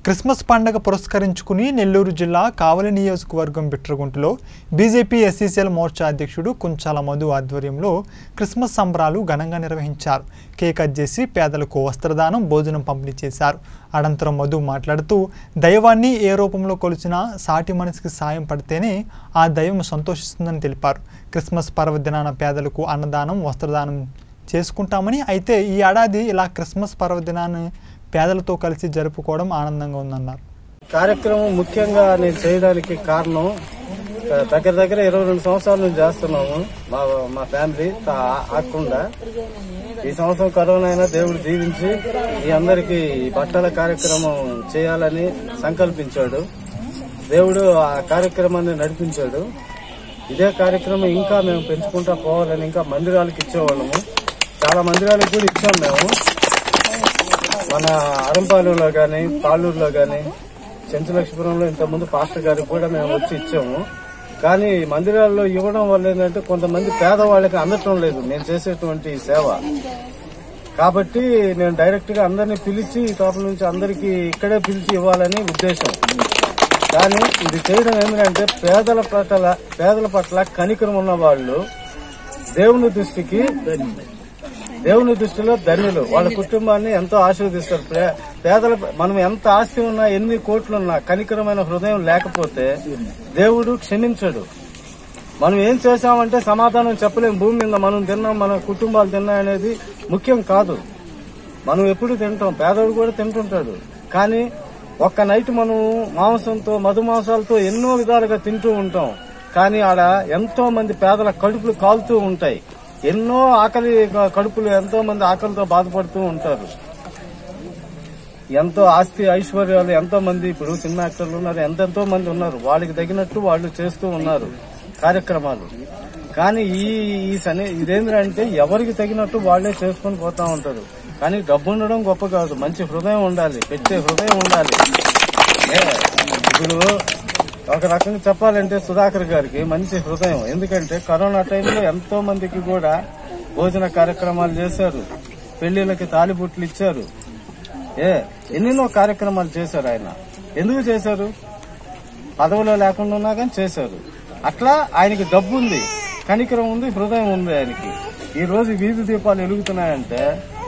Christmas పండగ పురస్కరించుకుని నెల్లూరు జిల్లా కావలి నియోజకవర్గం బిట్రగుంటలో బీజేపీ ఎస్సీసీఎల్ మోర్చా అధ్యక్షుడు కుంచాల మధు ఆధ్వర్యంలో క్రిస్మస్ సంబరాలు ఘనంగా నిర్వహించారు కేక్ కట్ చేసి పేదలకు వస్త్రదానం భోజనం పంపిణీ చేశారు అనంతరం మధు మాట్లాడుతూ దైవాన్ని ఏ రూపంలో కొలిచినా సాటి మనిషికి సాయం పడితేనే ఆ దైవం సంతోషిస్తుందని తెలిపారు క్రిస్మస్ పర్వదినాన పేదలకు అన్నదానం వస్త్రదానం చేసుకుంటామని అయితే ఈ ఏడాది ఇలా క్రిస్మస్ పర్వదినాన్ని పేదలతో కలిసి జరుపుకోవడం ఆనందంగా ఉందన్నారు కార్యక్రమం ముఖ్యంగా నేను చేయడానికి కారణం దగ్గర దగ్గర ఇరవై రెండు సంవత్సరాల నుంచి చేస్తున్నాము మా మా ఫ్యామిలీ తా- ఆగకుండా ఈ సంవత్సరం కరోనా అయినా దేవుడు దీవించి ఈ అందరికి ఈ బట్టల కార్యక్రమం చేయాలని సంకల్పించాడు దేవుడు ఆ కార్యక్రమాన్ని నడిపించాడు ఇదే కార్యక్రమం ఇంకా మేము పెంచుకుంటా పోవాలని ఇంకా మందిరాలకు ఇచ్చేవాళ్ళము చాలా మందిరాలకు కూడా ఇచ్చాం మేము మన అరంపాలెంలో కానీ తాళ్ళూరులో కానీ చెంచలక్ష్మీపురంలో ఇంతకుముందు పాస్టర్ గారికి కూడా మేము వచ్చి ఇచ్చాము కానీ మందిరాల్లో ఇవ్వడం వల్ల ఏంటంటే కొంతమంది పేదవాళ్ళకి అందటం లేదు నేను చేసేటువంటి ఈ సేవ కాబట్టి నేను డైరెక్ట్ గా అందరినీ పిలిచి ఈ తోపల నుంచి అందరికీ ఇక్కడే పిలిచి ఇవ్వాలని ఉద్దేశం కానీ ఇది చేయడం ఏంటంటే పేదల పట్ల పేదల పట్ల కనికరం ఉన్న వాళ్ళు దేవుని దృష్టికి దేవుని దృష్టిలో ధన్యులు వాళ్ళ కుటుంబాన్ని ఎంతో ఆశీర్వదిస్తారు ప్రే- పేదల మనం ఎంత ఆస్తి ఉన్నా ఎన్ని కోట్లున్నా కనికరమైన హృదయం లేకపోతే దేవుడు క్షమించడు మనం ఏం చేశామంటే సమాధానం చెప్పలేం భూమి మీద మనం తిన్నాం మన కుటుంబాలు తిన్నాయనేది ముఖ్యం కాదు మనం ఎప్పుడు తింటాం పేదవాడు కూడా తింటుంటాడు కానీ ఒక్క నైట్ మనం మాంసంతో మధుమాంసాలతో ఎన్నో విధాలుగా తింటూ ఉంటాం కానీ ఆడ ఎంతో మంది పేదల కడుపులు కాలుతూ ఉంటాయి ఎన్నో ఆకలి కడుపులు ఎంతో మంది ఆకలితో బాధపడుతూ ఉంటారు ఎంతో ఆస్తి ఐశ్వర్యాలు ఎంతో మంది ఇప్పుడు సినిమా యాక్టర్లు ఉన్నారు ఎంతెంతో మంది ఉన్నారు వాళ్ళకి తగినట్టు వాళ్ళు చేస్తూ ఉన్నారు కార్యక్రమాలు కానీ ఈ ఈ సని ఇదేంటంటే ఎవరికి తగినట్టు వాళ్ళే చేసుకొని పోతా ఉంటారు కానీ డబ్బు ఉండడం గొప్ప కాదు మంచి హృదయం ఉండాలి పెట్టే హృదయం ఉండాలి ఏ, ఇప్పుడు ఒక రకంగా చెప్పాలంటే సుధాకర్ గారికి మంచి హృదయం ఎందుకంటే కరోనా టైంలో ఎంతో మందికి కూడా భోజన కార్యక్రమాలు చేశారు పెళ్లిళ్ళకి తాలిబుట్లు ఇచ్చారు ఏ ఎన్నెన్నో కార్యక్రమాలు చేశారు ఆయన ఎందుకు చేశారు పదవిలో లేకుండా ఉన్నా కానీ చేశారు అట్లా ఆయనకి డబ్బు ఉంది కనికరం ఉంది హృదయం ఉంది ఆయనకి ఈ రోజు వీధి దీపాలు వెలుగుతున్నాయంటే